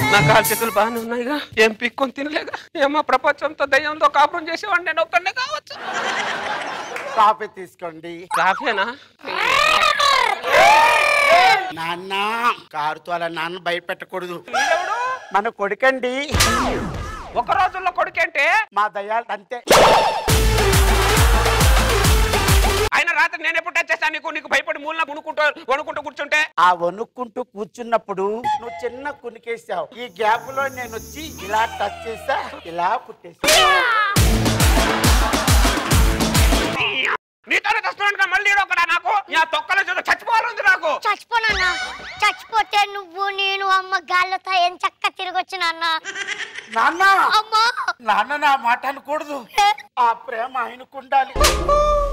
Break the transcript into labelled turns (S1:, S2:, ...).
S1: నా కాలు చేతులు బాగానే ఉన్నాయిగా ఏం పిక్కొని తినలేగా ఏమో ప్రపంచంతో దయ్యంతో కాపురం చేసేవాడిని నేను ఒక్కడే కావచ్చు
S2: కాఫీ తీసుకోండి
S1: కాఫీనా
S2: నాన్న కారుతో అలా నాన్న భయపెట్టకూడదు
S1: మీరెవడు
S2: మన కొడుకండి
S1: ఒక రోజుల్లో కొడుకేంటే
S2: మా దయ్యాలు అంతే
S1: ఆయన రాత్రి నేను ఎప్పుడు టచ్ చేస్తాను నీకు నీకు భయపడి మూలన మునుకుంటూ వణుకుంటూ కూర్చుంటే
S2: ఆ వణుక్కుంటూ కూర్చున్నప్పుడు నువ్వు చిన్న కునికేసావు ఈ గ్యాప్ లో నేను వచ్చి ఇలా టచ్ చేసా ఇలా పుట్టేసా
S1: నీతోనే తెస్తున్నాను మళ్ళీ ఈడు ఒకడా నాకు నా తొక్కలో చూడ చచ్చిపోవాలంది నాకు
S3: చచ్చిపోనన్నా చచ్చిపోతే నువ్వు నేను అమ్మ గాళ్ళతో ఏం చక్క తిరగొచ్చు నాన్న
S2: నాన్న
S3: అమ్మా
S2: నాన్న నా మాట అనకూడదు
S3: ఏ?
S2: ఆ ప్రేమ ఆయనకు ఉండాలి